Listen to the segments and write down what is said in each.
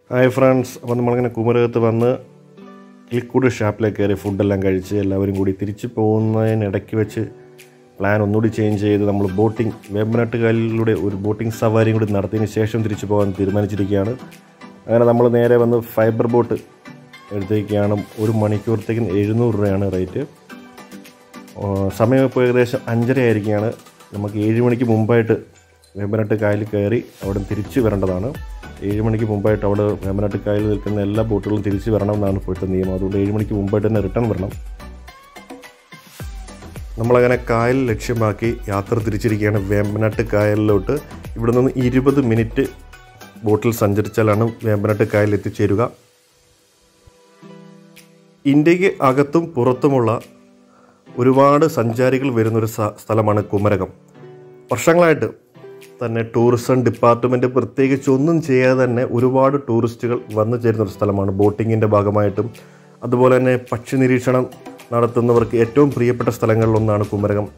hi friends അപ്പോൾ നമ്മളിങ്ങനെ കുമരകത്ത് വന്ന് ലിക്വിഡ് ഷാപ്പിലേക്ക് കയറി ഫുഡെല്ലാം കഴിച്ച് എല്ലാവരും കൂടി തിരിച്ചു പോകുന്നതിനിടയ്ക്ക് വെച്ച് പ്ലാൻ ഒന്നുകൂടി ചേഞ്ച് ചെയ്ത് നമ്മൾ ബോട്ടിംഗ് വേമ്പനാട്ടുകാലിലൂടെ ഒരു ബോട്ടിംഗ് സവാരിയും കൂടി നടത്തിയതിന് ശേഷം തിരിച്ചു പോകാൻ തീരുമാനിച്ചിരിക്കുകയാണ് അങ്ങനെ നമ്മൾ നേരെ വന്ന് ഫൈബർ ബോട്ട് എടുത്തേക്കാണ് ഒരു മണിക്കൂറത്തേക്കും എഴുന്നൂറ് രൂപയാണ് റേറ്റ് സമയം ഇപ്പോൾ ഏകദേശം അഞ്ചര ആയിരിക്കുകയാണ് നമുക്ക് ഏഴ് മണിക്ക് മുമ്പായിട്ട് വേമ്പനാട്ട് കായലിൽ കയറി അവിടെ തിരിച്ച് വരേണ്ടതാണ് ഏഴ് മണിക്ക് മുമ്പായിട്ട് അവിടെ വേമ്പനാട്ട് കായലിൽ നിൽക്കുന്ന എല്ലാ ബോട്ടുകളും തിരിച്ച് വരണം എന്നാണ് ഇപ്പോഴത്തെ നിയമം അതുകൊണ്ട് ഏഴ് മണിക്ക് മുമ്പായിട്ട് തന്നെ റിട്ടേൺ വരണം നമ്മളങ്ങനെ കായൽ ലക്ഷ്യമാക്കി യാത്ര തിരിച്ചിരിക്കുകയാണ് വേമ്പനാട്ട് കായലിലോട്ട് ഇവിടെ നിന്ന് ഇരുപത് മിനിറ്റ് ബോട്ടിൽ സഞ്ചരിച്ചാലാണ് വേമ്പനാട്ട് കായലിൽ എത്തിച്ചേരുക ഇന്ത്യക്ക് അകത്തും പുറത്തുമുള്ള ഒരുപാട് സഞ്ചാരികൾ വരുന്നൊരു സ- സ്ഥലമാണ് കുമരകം വർഷങ്ങളായിട്ട് തന്നെ ടൂറിസം ഡിപ്പാർട്ട്മെൻറ്റ് പ്രത്യേകിച്ച് ഒന്നും ചെയ്യാതെ തന്നെ ഒരുപാട് ടൂറിസ്റ്റുകൾ വന്നു ചേരുന്ന ഒരു സ്ഥലമാണ് ബോട്ടിങ്ങിൻ്റെ ഭാഗമായിട്ടും അതുപോലെ തന്നെ പക്ഷി നിരീക്ഷണം നടത്തുന്നവർക്ക് ഏറ്റവും പ്രിയപ്പെട്ട സ്ഥലങ്ങളിലൊന്നാണ് കുമരകം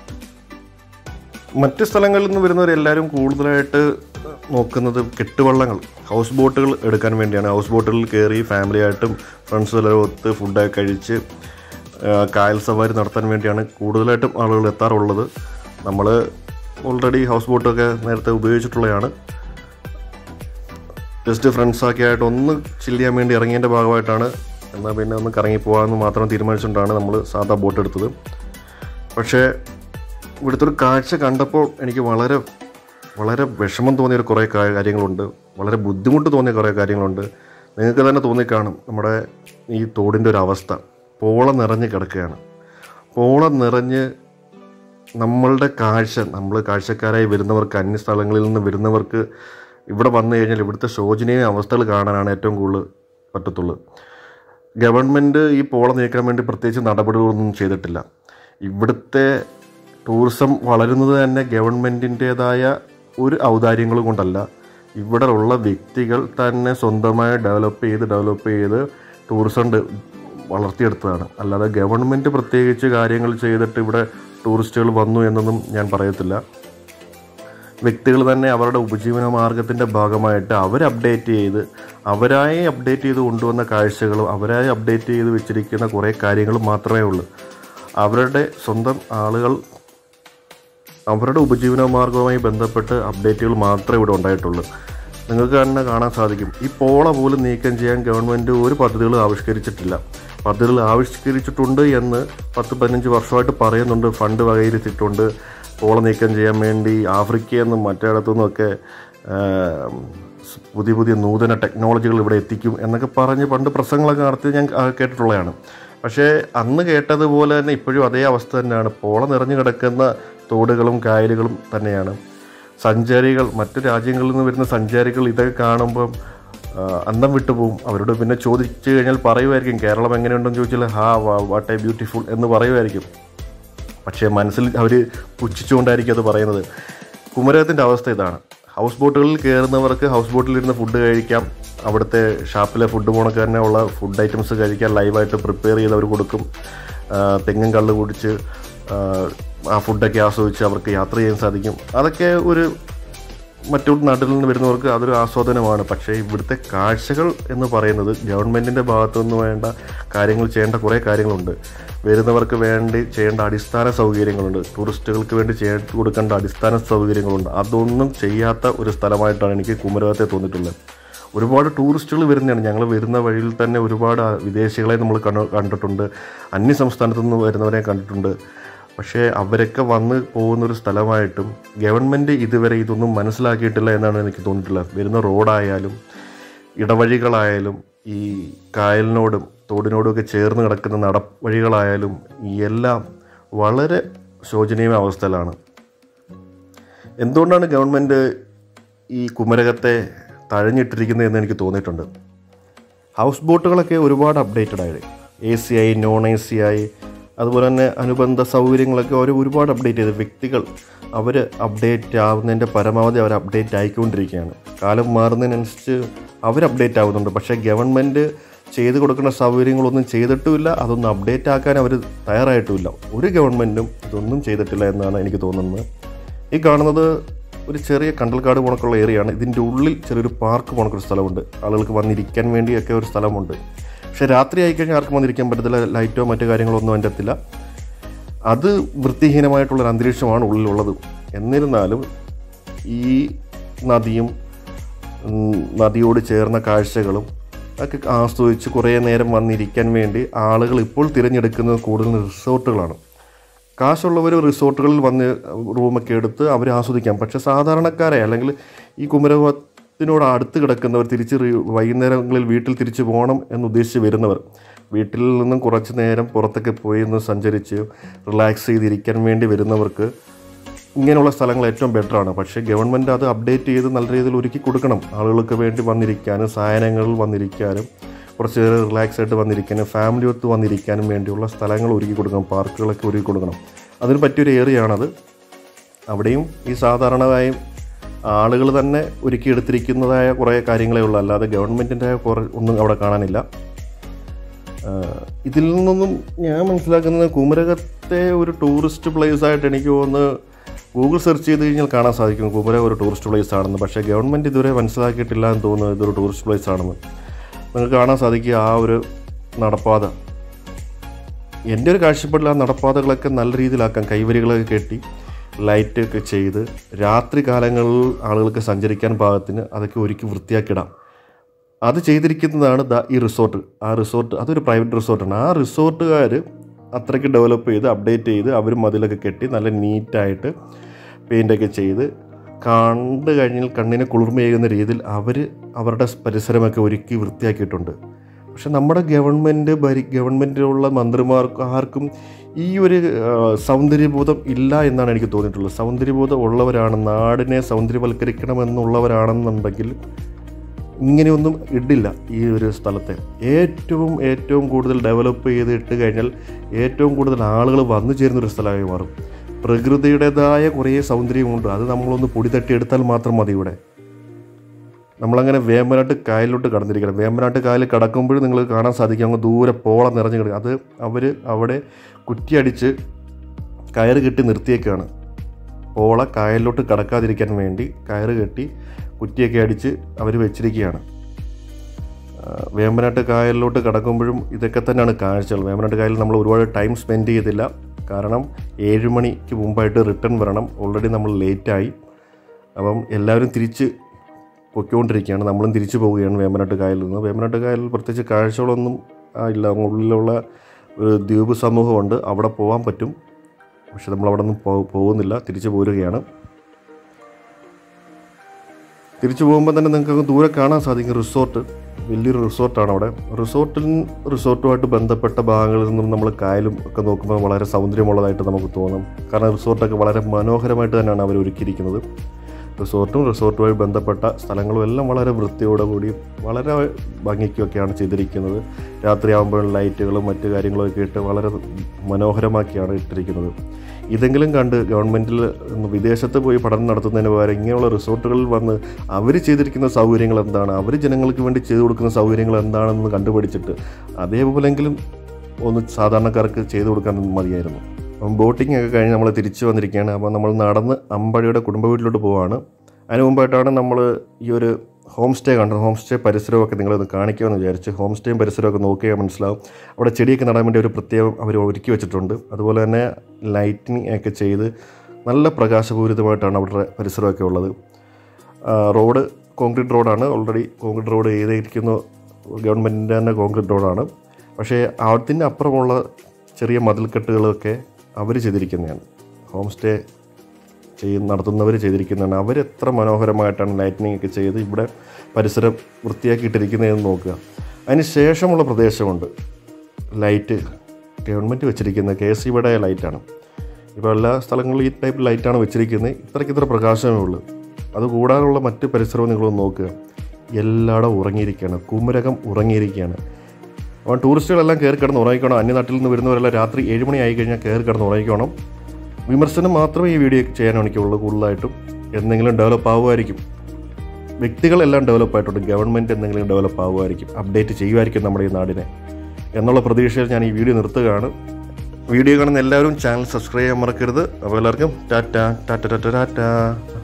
മറ്റ് സ്ഥലങ്ങളിൽ നിന്ന് വരുന്നവരെല്ലാവരും കൂടുതലായിട്ട് നോക്കുന്നത് കെട്ടുവള്ളങ്ങൾ ഹൗസ് ബോട്ടുകൾ എടുക്കാൻ വേണ്ടിയാണ് ഹൗസ് ബോട്ടുകളിൽ കയറി ഫാമിലിയായിട്ടും ഫ്രണ്ട്സ് എല്ലാവരും ഒത്ത് ഫുഡൊക്കെ കഴിച്ച് ആ, കായൽ സവാരി നടത്താൻ വേണ്ടിയാണ് കൂടുതലായിട്ടും ആളുകൾ എത്താറുള്ളത് നമ്മൾ ഓൾറെഡി ഹൗസ് ബോട്ടൊക്കെ നേരത്തെ ഉപയോഗിച്ചിട്ടുള്ളതാണ് ജസ്റ്റ് ഫ്രണ്ട്സൊക്കെ ആയിട്ട് ഒന്ന് ചില്ല് ചെയ്യാൻ വേണ്ടി ഇറങ്ങിയതിൻ്റെ ഭാഗമായിട്ടാണ് എന്നാൽ പിന്നെ ഒന്ന് കറങ്ങി പോകാമെന്ന് മാത്രം തീരുമാനിച്ചുകൊണ്ടാണ് നമ്മൾ സാധാ ബോട്ട് എടുത്തത് പക്ഷേ ഇവിടുത്തെ ഒരു കാഴ്ച കണ്ടപ്പോൾ എനിക്ക് വളരെ വളരെ വിഷമം തോന്നിയ ഒരു കുറേ കാ- കാര്യങ്ങളുണ്ട് വളരെ ബുദ്ധിമുട്ട് തോന്നിയ കുറേ കാര്യങ്ങളുണ്ട് നിങ്ങൾക്ക് തന്നെ തോന്നിക്കാണും നമ്മുടെ ഈ തോടിൻ്റെ ഒരു അവസ്ഥ പോള നിറഞ്ഞ് കിടക്കുകയാണ് പോള നിറഞ്ഞ് നമ്മളുടെ കാഴ്ച നമ്മൾ കാഴ്ചക്കാരായി വരുന്നവർക്ക് അന്യ സ്ഥലങ്ങളിൽ നിന്ന് വരുന്നവർക്ക് ഇവിടെ വന്നു കഴിഞ്ഞാൽ ഇവിടുത്തെ ശോചനീയ അവസ്ഥകൾ കാണാനാണ് ഏറ്റവും കൂടുതൽ പറ്റത്തുള്ളൂ ഗവൺമെൻറ് ഈ പോള നീക്കാൻ വേണ്ടി പ്രത്യേകിച്ച് നടപടികളൊന്നും ചെയ്തിട്ടില്ല ഇവിടുത്തെ ടൂറിസം വളരുന്നത് തന്നെ ഗവൺമെൻറ്റിൻ്റേതായ ഒരു ഔദാര്യങ്ങളും കൊണ്ടല്ല ഇവിടെ ഉള്ള വ്യക്തികൾ തന്നെ സ്വന്തമായി ഡെവലപ്പ് ചെയ്ത് ഡെവലപ്പ് ചെയ്ത് ടൂറിസം ഡെ- വളർത്തിയെടുത്തതാണ് അല്ലാതെ ഗവൺമെൻറ് പ്രത്യേകിച്ച് കാര്യങ്ങൾ ചെയ്തിട്ട് ഇവിടെ ടൂറിസ്റ്റുകൾ വന്നു എന്നൊന്നും ഞാൻ പറയത്തില്ല വ്യക്തികൾ തന്നെ അവരുടെ ഉപജീവന മാർഗത്തിൻ്റെ ഭാഗമായിട്ട് അവർ അപ്ഡേറ്റ് ചെയ്ത് അവരായി അപ്ഡേറ്റ് ചെയ്ത് കൊണ്ടുവന്ന കാഴ്ചകളും അവരായി അപ്ഡേറ്റ് ചെയ്ത് വെച്ചിരിക്കുന്ന കുറേ കാര്യങ്ങളും മാത്രമേ ഉള്ളൂ അവരുടെ സ്വന്തം ആളുകൾ അവരുടെ ഉപജീവന മാർഗവുമായി ബന്ധപ്പെട്ട് അപ്ഡേറ്റുകൾ മാത്രമേ ഇവിടെ ഉണ്ടായിട്ടുള്ളൂ നിങ്ങൾക്ക് തന്നെ കാണാൻ സാധിക്കും ഈ പോള പോലും നീക്കം ചെയ്യാൻ ഗവൺമെൻറ് ഒരു പദ്ധതികൾ ആവിഷ്കരിച്ചിട്ടില്ല പദ്ധതികൾ ആവിഷ്കരിച്ചിട്ടുണ്ട് എന്ന് പത്ത് പതിനഞ്ച് വർഷമായിട്ട് പറയുന്നുണ്ട് ഫണ്ട് വകയിരുത്തിയിട്ടുണ്ട് പോള നീക്കം ചെയ്യാൻ വേണ്ടി ആഫ്രിക്കയിൽ നിന്നും മറ്റിടത്തു നിന്നൊക്കെ ആ, പുതിയ പുതിയ നൂതന ടെക്നോളജികൾ ഇവിടെ എത്തിക്കും എന്നൊക്കെ പറഞ്ഞ് പണ്ട് പ്രസംഗങ്ങളൊക്കെ നടത്തി ഞാൻ ആ, കേട്ടിട്ടുള്ളതാണ് പക്ഷേ അന്ന് കേട്ടതുപോലെ തന്നെ ഇപ്പോഴും അതേ അവസ്ഥ തന്നെയാണ് പോള നിറഞ്ഞു കിടക്കുന്ന തോടുകളും കായലുകളും തന്നെയാണ് സഞ്ചാരികൾ മറ്റു രാജ്യങ്ങളിൽ നിന്ന് വരുന്ന സഞ്ചാരികൾ ഇതൊക്കെ കാണുമ്പം ആ, അന്തം വിട്ടുപോകും അവരോട് പിന്നെ ചോദിച്ചു കഴിഞ്ഞാൽ പറയുമായിരിക്കും കേരളം എങ്ങനെയുണ്ടെന്ന് ചോദിച്ചാൽ ഹാ വാട്ട് എ ബ്യൂട്ടിഫുൾ എന്ന് പറയുമായിരിക്കും പക്ഷേ മനസ്സിൽ അവർ പുച്ഛിച്ചുകൊണ്ടായിരിക്കും അത് പറയുന്നത് കുമരകത്തിൻ്റെ അവസ്ഥ ഇതാണ് ഹൗസ് ബോട്ടുകളിൽ കയറുന്നവർക്ക് ഹൗസ് ബോട്ടിലിരുന്ന് ഫുഡ് കഴിക്കാം അവിടുത്തെ ഷാപ്പിലെ ഫുഡ് പോണക്ക് തന്നെ ഉള്ള ഫുഡ് ഐറ്റംസ് കഴിക്കാൻ ലൈവായിട്ട് പ്രിപ്പയർ ചെയ്ത് അവർ കൊടുക്കും ആ, തെങ്ങും കള്ള് കുടിച്ച് ആ, ആ ഫുഡൊക്കെ ആസ്വദിച്ച് അവർക്ക് യാത്ര ചെയ്യാൻ സാധിക്കും അതൊക്കെ ഒരു മറ്റു നാട്ടിൽ നിന്ന് വരുന്നവർക്ക് അതൊരു ആസ്വാദനമാണ് പക്ഷേ ഇവിടുത്തെ കാഴ്ചകൾ എന്ന് പറയുന്നത് ഗവൺമെൻറ്റിൻ്റെ ഭാഗത്തു നിന്ന് വേണ്ട കാര്യങ്ങൾ ചെയ്യേണ്ട കുറേ കാര്യങ്ങളുണ്ട് വരുന്നവർക്ക് വേണ്ടി ചെയ്യേണ്ട അടിസ്ഥാന സൗകര്യങ്ങളുണ്ട് ടൂറിസ്റ്റുകൾക്ക് വേണ്ടി ചെയ്ത് കൊടുക്കേണ്ട അടിസ്ഥാന സൗകര്യങ്ങളുണ്ട് അതൊന്നും ചെയ്യാത്ത ഒരു സ്ഥലമായിട്ടാണ് എനിക്ക് കുമരകത്തെ തോന്നിയിട്ടുള്ളത് ഒരുപാട് ടൂറിസ്റ്റുകൾ വരുന്നതാണ് ഞങ്ങൾ വരുന്ന വഴിയിൽ തന്നെ ഒരുപാട് വിദേശികളെ നമ്മൾ കണ്ടു കണ്ടിട്ടുണ്ട് അന്യ സംസ്ഥാനത്തു നിന്ന് വരുന്നവരെ കണ്ടിട്ടുണ്ട് പക്ഷേ അവരൊക്കെ വന്ന് പോകുന്നൊരു സ്ഥലമായിട്ടും ഗവൺമെൻറ് ഇതുവരെ ഇതൊന്നും മനസ്സിലാക്കിയിട്ടില്ല എന്നാണ് എനിക്ക് തോന്നിയിട്ടുള്ളത് വരുന്ന റോഡായാലും ഇടവഴികളായാലും ഈ കായലിനോടും തോടിനോടും ഒക്കെ ചേർന്ന് കിടക്കുന്ന നടവഴികളായാലും ഈ എല്ലാം വളരെ ശോചനീയ അവസ്ഥയിലാണ് എന്തുകൊണ്ടാണ് ഗവൺമെൻറ് ഈ കുമരകത്തെ തഴഞ്ഞിട്ടിരിക്കുന്നത് എന്ന് എനിക്ക് തോന്നിയിട്ടുണ്ട് ഹൗസ് ബോട്ടുകളൊക്കെ ഒരുപാട് അപ്ഡേറ്റഡ് ആയി എ സി ആയി നോൺ എ സി ആയി അതുപോലെ തന്നെ അനുബന്ധ സൗകര്യങ്ങളൊക്കെ അവർ ഒരുപാട് അപ്ഡേറ്റ് ചെയ്ത് വ്യക്തികൾ അവർ അപ്ഡേറ്റ് ആവുന്നതിൻ്റെ പരമാവധി അവർ അപ്ഡേറ്റ് ആയിക്കൊണ്ടിരിക്കുകയാണ് കാലം മാറുന്നതിനനുസരിച്ച് അവർ അപ്ഡേറ്റ് ആവുന്നുണ്ട് പക്ഷേ ഗവൺമെൻറ് ചെയ്തു കൊടുക്കുന്ന സൗകര്യങ്ങളൊന്നും ചെയ്തിട്ടുമില്ല അതൊന്നും അപ്ഡേറ്റ് ആക്കാൻ അവർ തയ്യാറായിട്ടുമില്ല ഒരു ഗവൺമെൻറ്റും ഇതൊന്നും ചെയ്തിട്ടില്ല എന്നാണ് എനിക്ക് തോന്നുന്നത് ഈ കാണുന്നത് ഒരു ചെറിയ കണ്ടൽക്കാട് പോണക്കുള്ള ഏരിയയാണ് ഇതിൻ്റെ ഉള്ളിൽ ചെറിയൊരു പാർക്ക് പോണക്കൊരു സ്ഥലമുണ്ട് ആളുകൾക്ക് വന്നിരിക്കാൻ വേണ്ടിയൊക്കെ ഒരു സ്ഥലമുണ്ട് പക്ഷേ രാത്രി ആയിക്കഴിഞ്ഞാൽ ആർക്കും വന്നിരിക്കാൻ പറ്റത്തില്ല ലൈറ്റോ മറ്റു കാര്യങ്ങളോ ഒന്നും അതിൻ്റെ എത്തില്ല അത് വൃത്തിഹീനമായിട്ടുള്ളൊരു അന്തരീക്ഷമാണ് ഉള്ളിലുള്ളത് എന്നിരുന്നാലും ഈ നദിയും ഉം, നദിയോട് ചേർന്ന കാഴ്ചകളും ഒക്കെ ആസ്വദിച്ച് കുറേ നേരം വന്നിരിക്കാൻ വേണ്ടി ആളുകൾ ഇപ്പോൾ തിരഞ്ഞെടുക്കുന്നത് കൂടുതൽ റിസോർട്ടുകളാണ് കാശുള്ളവർ റിസോർട്ടുകളിൽ വന്ന് റൂമൊക്കെ എടുത്ത് അവർ ആസ്വദിക്കാം പക്ഷേ സാധാരണക്കാരെ അല്ലെങ്കിൽ ഈ കുമരകത്തിനോട് അടുത്ത് കിടക്കുന്നവർ തിരിച്ച് റി- വൈകുന്നേരങ്ങളിൽ വീട്ടിൽ തിരിച്ചു പോകണം എന്ന് ഉദ്ദേശിച്ച് വരുന്നവർ വീട്ടിൽ നിന്നും കുറച്ച് നേരം പുറത്തൊക്കെ പോയി ഒന്ന് സഞ്ചരിച്ച് റിലാക്സ് ചെയ്തിരിക്കാൻ വേണ്ടി വരുന്നവർക്ക് ഇങ്ങനെയുള്ള സ്ഥലങ്ങൾ ഏറ്റവും ബെറ്ററാണ് പക്ഷേ ഗവൺമെൻറ് അത് അപ്ഡേറ്റ് ചെയ്ത് നല്ല രീതിയിൽ ഒരുക്കി കൊടുക്കണം ആളുകൾക്ക് വേണ്ടി വന്നിരിക്കാനും സായനങ്ങളിൽ വന്നിരിക്കാനും കുറച്ച് നേരം റിലാക്സ് ആയിട്ട് വന്നിരിക്കാനും ഫാമിലി ഒത്ത് വന്നിരിക്കാനും വേണ്ടിയുള്ള സ്ഥലങ്ങൾ ഒരുക്കി കൊടുക്കണം പാർക്കുകളൊക്കെ ഒരുക്കി കൊടുക്കണം അതിന് പറ്റിയൊരു ഏറിയാണത് അവിടെയും ഈ സാധാരണമായും ആളുകൾ തന്നെ ഒരുക്കിയെടുത്തിരിക്കുന്നതായ കുറേ കാര്യങ്ങളേ ഉള്ളൂ അല്ലാതെ ഗവൺമെൻറ്റിൻ്റെ കുറേ ഒന്നും അവിടെ കാണാനില്ല ആഹ് ഇതിൽ നിന്നൊന്നും ഞാൻ മനസ്സിലാക്കുന്നത് കുമരകത്തെ ഒരു ടൂറിസ്റ്റ് പ്ലേസ് ആയിട്ട് എനിക്ക് തോന്നുന്നു ഗൂഗിൾ സെർച്ച് ചെയ്ത് കഴിഞ്ഞാൽ കാണാൻ സാധിക്കും കുമരകം ഒരു ടൂറിസ്റ്റ് പ്ലേസ് ആണെന്ന് പക്ഷേ ഗവൺമെൻറ് ഇതുവരെ മനസ്സിലാക്കിയിട്ടില്ല എന്ന് തോന്നുന്നു ഇതൊരു ടൂറിസ്റ്റ് പ്ലേസ് ആണെന്ന് നിങ്ങൾക്ക് കാണാൻ സാധിക്കുക ആ ഒരു നടപ്പാത എൻ്റെ ഒരു കാഴ്ചപ്പാടിൽ ആ നടപ്പാതകളൊക്കെ നല്ല രീതിയിലാക്കാം കൈവരികളൊക്കെ കെട്ടി ലൈറ്റ് ഒക്കെ ചെയ്ത് രാത്രി കാലങ്ങളിൽ ആളുകൾക്ക് സഞ്ചരിക്കാൻ പാകത്തിന് അതൊക്കെ ഒരുക്കി വൃത്തിയാക്കിടാം അത് ചെയ്തിരിക്കുന്നതാണ് ദാ ഈ റിസോർട്ട് ആ റിസോർട്ട് അതൊരു പ്രൈവറ്റ് റിസോർട്ടാണ് ആ റിസോർട്ടുകാർ അത്രയ്ക്ക് ഡെവലപ്പ് ചെയ്ത് അപ്ഡേറ്റ് ചെയ്ത് അവരും അതിലൊക്കെ കെട്ടി നല്ല നീറ്റായിട്ട് പെയിൻ്റൊക്കെ ചെയ്ത് കണ്ടു കഴിഞ്ഞാൽ കണ്ണിന് കുളിർമയേകുന്ന രീതിയിൽ അവർ അവരുടെ പരിസരമൊക്കെ ഒരുക്കി വൃത്തിയാക്കിയിട്ടുണ്ട് പക്ഷെ നമ്മുടെ ഗവൺമെൻറ് ഭരി ഗവൺമെൻറ്റിലുള്ള മന്ത്രിമാർക്ക് ആർക്കും ഈ ഒരു ആ, സൗന്ദര്യബോധം ഇല്ല എന്നാണ് എനിക്ക് തോന്നിയിട്ടുള്ളത് സൗന്ദര്യബോധം ഉള്ളവരാണ് നാടിനെ സൗന്ദര്യവൽക്കരിക്കണമെന്നുള്ളവരാണെന്നുണ്ടെങ്കിൽ ഇങ്ങനെയൊന്നും ഇടില്ല ഈ ഒരു സ്ഥലത്തെ ഏറ്റവും ഏറ്റവും കൂടുതൽ ഡെവലപ്പ് ചെയ്ത് ഇട്ട് കഴിഞ്ഞാൽ ഏറ്റവും കൂടുതൽ ആളുകൾ വന്നു ചേരുന്ന ഒരു സ്ഥലമായി മാറും പ്രകൃതിയുടേതായ കുറേ സൗന്ദര്യമുണ്ട് അത് നമ്മളൊന്ന് പൊടി തട്ടിയെടുത്താൽ മാത്രം മതി ഇവിടെ നമ്മളങ്ങനെ വേമ്പനാട്ട് കായലിലോട്ട് കടന്നിരിക്കണം വേമ്പനാട്ട് കായൽ കടക്കുമ്പോൾ നിങ്ങൾ കാണാൻ സാധിക്കും അങ്ങ് ദൂരെ പോള നിറഞ്ഞു കിടക്കും അത് അവർ അവിടെ കുറ്റിയടിച്ച് കയറ് കെട്ടി നിർത്തിയേക്കാണ് പോള കായലിലോട്ട് കടക്കാതിരിക്കാൻ വേണ്ടി കയറ് കെട്ടി കുറ്റിയൊക്കെ അടിച്ച് അവർ വെച്ചിരിക്കുകയാണ് ആ, വേമ്പനാട്ട് കായലിലോട്ട് കടക്കുമ്പോഴും ഇതൊക്കെ തന്നെയാണ് കാഴ്ചകൾ വേമ്പനാട്ട് കായലിൽ നമ്മൾ ഒരുപാട് ടൈം സ്പെൻഡ് ചെയ്തില്ല കാരണം ഏഴ് മണിക്ക് മുമ്പായിട്ട് റിട്ടേൺ വരണം ഓൾറെഡി നമ്മൾ ലേറ്റായി അപ്പം എല്ലാവരും തിരിച്ച് പൊയ്ക്കൊണ്ടിരിക്കുകയാണ് നമ്മളും തിരിച്ചു പോവുകയാണ് വേമ്പനാട്ട് കായലിൽ നിന്ന് വേമ്പനാട്ട് കായലിൽ പ്രത്യേകിച്ച് കാഴ്ചകളൊന്നും ആ, ഇല്ല ഉള്ളിലുള്ള ഒരു ദ്വീപ് സമൂഹമുണ്ട് അവിടെ പോകാൻ പറ്റും പക്ഷെ നമ്മൾ അവിടെ നിന്ന് പോ- പോകുന്നില്ല തിരിച്ചു പോരുകയാണ് തിരിച്ചു പോകുമ്പോൾ തന്നെ നിങ്ങൾക്ക് അങ്ങ് ദൂരെ കാണാൻ സാധിക്കും റിസോർട്ട് വലിയൊരു റിസോർട്ടാണ് അവിടെ റിസോർട്ടിൽ റിസോർട്ടുമായിട്ട് ബന്ധപ്പെട്ട ഭാഗങ്ങളിൽ നിന്നും നമ്മൾ കായലും ഒക്കെ നോക്കുമ്പോൾ വളരെ സൗന്ദര്യമുള്ളതായിട്ട് നമുക്ക് തോന്നും കാരണം റിസോർട്ടൊക്കെ വളരെ മനോഹരമായിട്ട് തന്നെയാണ് അവർ ഒരുക്കിയിരിക്കുന്നത് റിസോർട്ടും റിസോർട്ടുമായി ബന്ധപ്പെട്ട സ്ഥലങ്ങളും എല്ലാം വളരെ വൃത്തിയോടെ കൂടി വളരെ ഭംഗിക്കൊക്കെയാണ് ചെയ്തിരിക്കുന്നത് രാത്രിയാകുമ്പോൾ ലൈറ്റുകളും മറ്റു കാര്യങ്ങളും ഒക്കെ ഇട്ട് വളരെ മനോഹരമാക്കിയാണ് ഇട്ടിരിക്കുന്നത് ഇതെങ്കിലും കണ്ട് ഗവൺമെൻറ്റിൽ വിദേശത്ത് പോയി പഠനം നടത്തുന്നതിന് പകരം ഇങ്ങനെയുള്ള റിസോർട്ടുകളിൽ വന്ന് അവർ ചെയ്തിരിക്കുന്ന സൗകര്യങ്ങൾ എന്താണ് അവർ ജനങ്ങൾക്ക് വേണ്ടി ചെയ്തു കൊടുക്കുന്ന സൗകര്യങ്ങൾ എന്താണെന്ന് കണ്ടുപിടിച്ചിട്ട് അതേപോലെങ്കിലും ഒന്ന് സാധാരണക്കാർക്ക് ചെയ്തു കൊടുക്കാൻ മതിയായിരുന്നു അപ്പം ബോട്ടിംഗ് ഒക്കെ കഴിഞ്ഞ് നമ്മൾ തിരിച്ചു വന്നിരിക്കുകയാണ് അപ്പോൾ നമ്മൾ നടന്ന് അമ്പഴയുടെ കുടുംബ വീട്ടിലോട്ട് പോവാണ് അതിന് മുമ്പായിട്ടാണ് നമ്മൾ ഈ ഒരു ഹോം സ്റ്റേ കണ്ടത് ഹോം സ്റ്റേ പരിസരമൊക്കെ നിങ്ങളൊന്ന് കാണിക്കാമെന്ന് വിചാരിച്ച് ഹോം സ്റ്റേയും പരിസരമൊക്കെ നോക്കിയാൽ മനസ്സിലാവും അവിടെ ചെടിയൊക്കെ നടാൻ വേണ്ടി ഒരു പ്രത്യേകം അവർ ഒരുക്കി വെച്ചിട്ടുണ്ട് അതുപോലെ തന്നെ ലൈറ്റിംഗ് ഒക്കെ ചെയ്ത് നല്ല പ്രകാശപൂരിതമായിട്ടാണ് അവിടെ പരിസരമൊക്കെ ഉള്ളത് ആ, റോഡ് കോൺക്രീറ്റ് റോഡാണ് ഓൾറെഡി കോൺക്രീറ്റ് റോഡ് ചെയ്തിരിക്കുന്ന ഗവൺമെൻറ്റിൻ്റെ തന്നെ കോൺക്രീറ്റ് റോഡാണ് പക്ഷേ അതിന് അപ്പുറമുള്ള ചെറിയ മതിൽക്കെട്ടുകളൊക്കെ അവർ ചെയ്തിരിക്കുന്നതാണ് ഹോം സ്റ്റേ ചെയ്ത് നടത്തുന്നവർ ചെയ്തിരിക്കുന്നതാണ് അവർ എത്ര മനോഹരമായിട്ടാണ് ലൈറ്റിനിങ് ഒക്കെ ചെയ്ത് ഇവിടെ പരിസരം വൃത്തിയാക്കിയിട്ടിരിക്കുന്നതെന്ന് നോക്കുക അതിന് ശേഷമുള്ള പ്രദേശമുണ്ട് ലൈറ്റ് ഗവൺമെൻറ് വെച്ചിരിക്കുന്ന കെ എസ് സിയുടെ ലൈറ്റാണ് ഇപ്പോൾ എല്ലാ സ്ഥലങ്ങളിലും ഈ ടൈപ്പ് ലൈറ്റാണ് വെച്ചിരിക്കുന്നത് ഇത്രയ്ക്ക് ഇത്ര പ്രകാശമേ ഉള്ളൂ അത് കൂടാനുള്ള മറ്റ് പരിസരവും നിങ്ങളൊന്ന് നോക്കുക എല്ലായിടവും ഉറങ്ങിയിരിക്കുകയാണ് കുമരകം ഉറങ്ങിയിരിക്കുകയാണ് അപ്പോൾ ടൂറിസ്റ്റുകളെല്ലാം കയറി കിടന്ന് ഉറങ്ങിക്കണം അന്യനാട്ടിൽ നിന്ന് വരുന്നവരെല്ലാം രാത്രി ഏഴ് മണി ആയി കഴിഞ്ഞാൽ കയറി കിടന്ന് ഉറങ്ങിക്കണം വിമർശനം മാത്രമേ ഈ വീഡിയോ ചെയ്യാൻ എനിക്കുള്ളൂ കൂടുതലായിട്ടും എന്തെങ്കിലും ഡെവലപ്പ് ആവുമായിരിക്കും വ്യക്തികളെല്ലാം ഡെവലപ്പ് ആയിട്ടുണ്ട് ഗവൺമെൻറ് എന്തെങ്കിലും ഡെവലപ്പ് ആവുമായിരിക്കും അപ്ഡേറ്റ് ചെയ്യുമായിരിക്കും നമ്മുടെ ഈ നാടിനെ എന്നുള്ള പ്രതീക്ഷയിൽ ഞാൻ ഈ വീഡിയോ നിർത്തുകയാണ് വീഡിയോ കാണുന്ന എല്ലാവരും ചാനൽ സബ്സ്ക്രൈബ് ചെയ്യാൻ മറക്കരുത് അപ്പോൾ എല്ലാവർക്കും ടാറ്റ ടാറ്റ ടാറ്റ ടാറ്റ